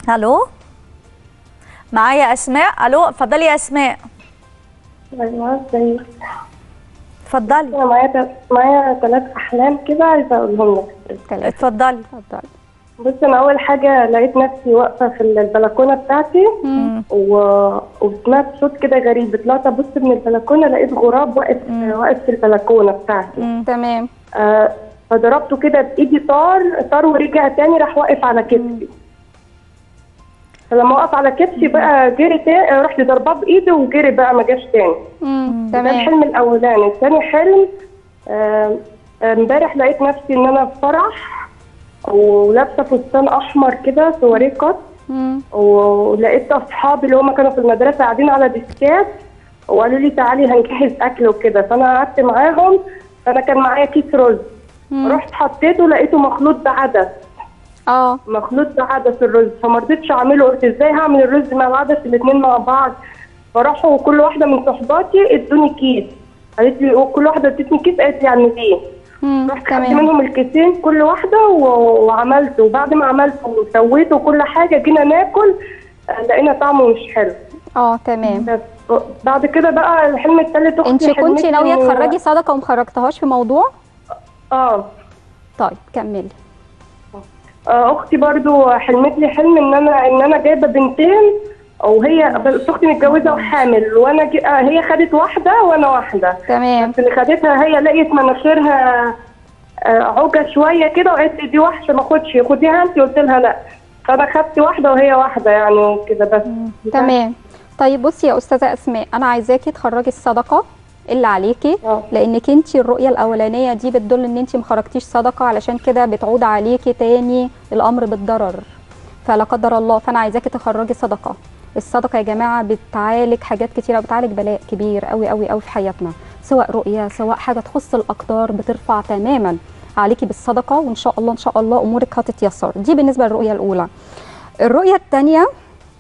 الو معايا اسماء الو اتفضلي يا اسماء ايوه ازيك اتفضلي انا معايا تل- معايا ثلاث احلام كده عايزه اقولهم لك ثلاثة اتفضلي اتفضلي بص انا اول حاجه لقيت نفسي واقفه في البلكونه بتاعتي و... وسمعت صوت كده غريب طلعت ابص من البلكونه لقيت غراب واقف واقف في البلكونه بتاعتي تمام آه فضربته كده بايدي طار طار ورجع تاني راح واقف على كتفي فلما وقف على كتفي بقى جري تاني رحت ضرباه بايدي وجري بقى ما جاش تاني مم. ده تمام الحلم الاولاني تاني حلم آه، امبارح لقيت نفسي ان انا في فرح ولابسه فستان احمر كده سواريه قط مم. ولقيت اصحابي اللي هم كانوا في المدرسه قاعدين على ديسكات وقالوا لي تعالي هنجهز اكل وكده فانا قعدت معاهم فانا كان معايا كيس رز رحت حطيته لقيته مخلوط بعدس اه مخلوط بعدس الرز فما رضيتش اعمله قلت ازاي هعمل الرز مع العدس الاثنين مع بعض فراحوا كل واحده من صحباتي ادوني كيس قالت لي كل واحده ادتني كيس قالت لي اعمليه مم. رحت خدت تمام منهم الكيسين كل واحده و- وعملته وبعد ما عملته وسويته وكل حاجه جينا ناكل آه، لقينا طعمه مش حلو اه تمام بس بعد كده بقى الحلم التالت اختي انت كنت حلمت ناويه إن- تخرجي صدقه وما خرجتهاش في موضوع اه طيب كملي آه، اختي برضو حلمت لي حلم ان انا ان انا جايبه بنتين وهي بس اختي متجوزه وحامل وانا ج... آه، هي خدت واحده وانا واحده تمام بس اللي خدتها هي لقيت مناخيرها آه، عوجه شويه كده وقالت لي دي وحشه ما اخدش خديها انت قلت لها لا فانا خدت واحده وهي واحده يعني كده بس تمام طيب بصي يا استاذه اسماء انا عايزاكي تخرجي الصدقه اللي عليكي آه. لانك انت الرؤيه الاولانيه دي بتدل ان انت ما خرجتيش صدقه علشان كده بتعود عليكي تاني الامر بالضرر فلا قدر الله فانا عايزاكي تخرجي صدقه الصدقه يا جماعه بتعالج حاجات كتيره بتعالج بلاء كبير قوي قوي قوي في حياتنا سواء رؤيه سواء حاجه تخص الاقدار بترفع تماما عليكي بالصدقه وان شاء الله ان شاء الله امورك هتتيسر دي بالنسبه للرؤيه الاولى الرؤيه الثانيه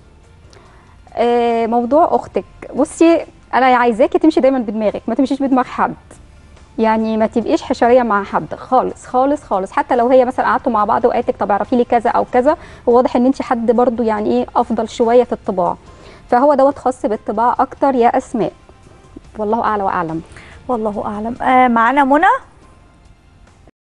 آه، موضوع اختك بصي انا عايزاكي تمشي دايما بدماغك ما تمشيش بدماغ حد يعني ما تبقيش حشريه مع حد خالص خالص خالص حتى لو هي مثلا قعدتوا مع بعض وقالت لك طب اعرفي لي كذا او كذا هو واضح ان انت حد برضو يعني ايه افضل شويه في الطباع فهو دوت خاص بالطباع اكتر يا اسماء والله اعلى واعلم والله اعلم آه معانا منى